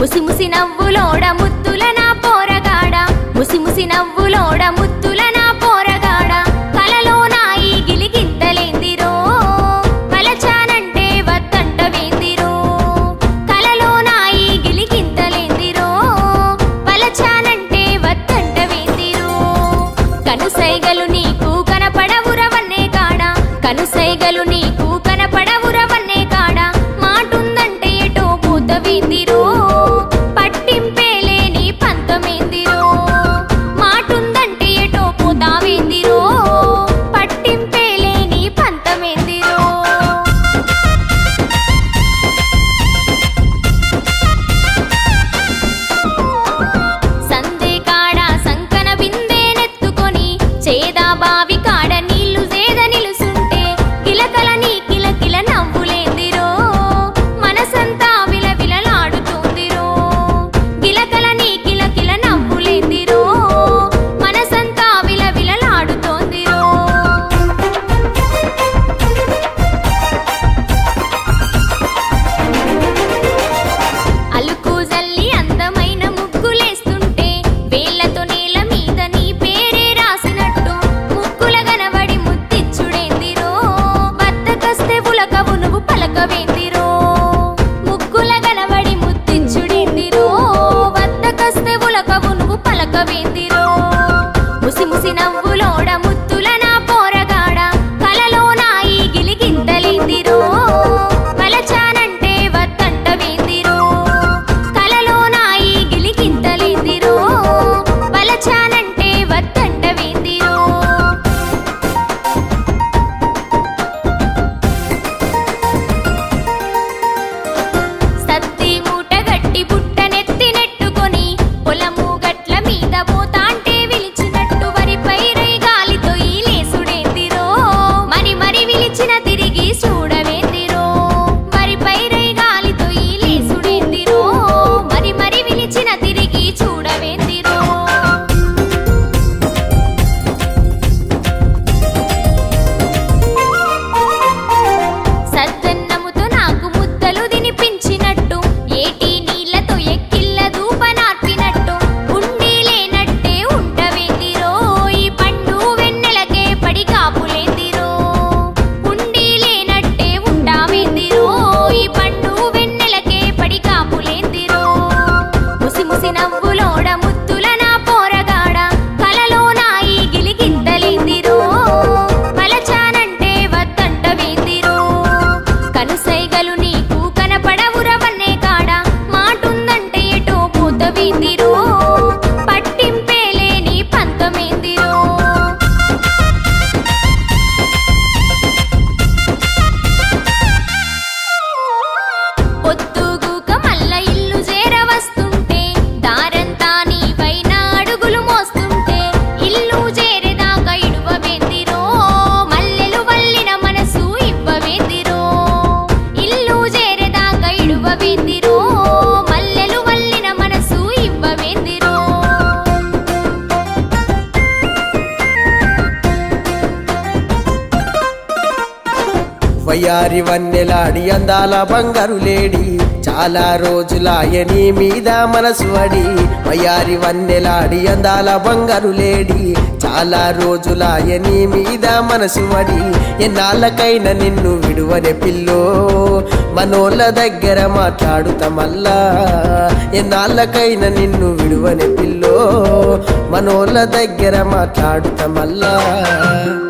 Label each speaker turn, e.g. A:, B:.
A: ముసి ముసి నవ్వులోడ ముత్తుల నా పోరగాడ ముసి ముసి నవ్వులోడ ముత్తుల నా పోరగాడ కలలో నా ఈ గిలిగింతలేందిరో వలచానంటే వద్దంట వేందిరో కలలో నా ఈ గిలిగింతలేందిరో వలచానంటే వద్దంట వేందిరో కనుసైగలు నీకు కనపడవురవన్నే కాడ కనుసైగలు నీకు కనపడవురవన్నే కాడ మాటుందంటే ఎటో పూతవేందిరో పట్టింపేలేని పంతమేందిరో మాటుందంటే ఎటో పూతావేందిరో పట్టింపేలేని పంతమేందిరో సందే కాడ సంకన బిందెనెత్తుకొని చేదా బావి కాడ నీళ్లు చేద నిలుసుంటే కిలకల నీ కిలకిల నవ్వులేందిరో మనసంతా విలవిలలాడుతుందిరో కిలకల నీ కిలకిల నవ్వులేందిరో మనసంతా విలవిలలాడుతోందిరో అలుకు జల్లి అందమైన ముగ్గులేస్తుంటే వేళ్లతో నేల మీద నీ పేరే రాసినట్టు ముగ్గుల గనబడి ముత్తిచ్చుడేందిరో బద్దకస్తే ఉలకవు నువ్వు పలకవేందిరో ముగ్గుల గనబడి ముత్తిచ్చుడేందిరో బద్దకస్తే ఉలకవు నువ్వు పలకవేందిరో ముసి ముసి నవ్వులోడ ముత్తుల నా పోరగాడ కలలో నా ఈ గిలిగింతలేందిరో వలచానంటే వద్దంట వేందిరో కలలో నా ఈ గిలిగింతలేందిరో వలచానంటే వద్దంట వేందిరో సత్తి మూట గట్టి బుట్టనెత్తి నెట్టుకొని పొలము గట్ల మీద పోతాంటే విలిచినట్టు వరి పైరై గాలితో ఈ లేసుడేందిరో మరి మరి విలిచిన తిరిగి చూడవేందిరో వరి పైరై గాలితో ఈ లేసుడేందిరో మరి మరి విలిచిన తిరిగి చూడవేందిరో సద్దన్నముతో నాకు ముద్దలు తినిపించినట్టు ఏటి నీళ్లతో ఎక్కిళ్ళ దూప నార్పినట్టు ఉండి లేనట్టే ఉండవేందిరో ఈ పండు వెన్నెలకే పడి కాపులేందిరో ఉండి లేనట్టే ఉంటావేందిరో ఈ పండు వెన్నెలకే పడి కాపులేందిరో ముసి ముసి నవ్వులోడ ముత్తుల నా పోరగాడ కలలో నా ఈ గిలిగింతలేందిరో వలచానంటే వద్దంట వేందిరో కనుసైగలు నీకు కనపడవురవన్నే కాడ మాటుందంటే ఎటో పూతవేందిరో పట్టింపేలేని పంతమేందిరో పొద్దుగూక మల్ల ఇల్లు చేరవస్తుంటే దారంతా నీవైన అడుగులు మోస్తుంటే ఇల్లు చేరేదాకా ఇడువవేందిరో మల్లెలు వల్లిన మనసు ఇవ్వవేందిరో ఇల్లు చేరేదాకా ఇడువవేందిరో మల్లెలు వల్లిన మనసు ఇవ్వవేందిరో
B: వయ్యారి వన్నెలాడి అందాల బంగారు లేడి చాలా రోజులాయని మీద మనసు అడి వయ్యారి వన్నెలాడి అందాల బంగారు లేడి చాలా రోజులాయని మీద మనసు అడి ఎన్నాళ్ళకైనా నిన్ను విడువనే పిల్లో మనోళ్ళ దగ్గర మాట్లాడుతా మళ్ళా ఎన్నాళ్ళకైనా నిన్ను విడువనే పిల్లో మనోళ్ళ దగ్గర మాట్లాడుతా మళ్ళా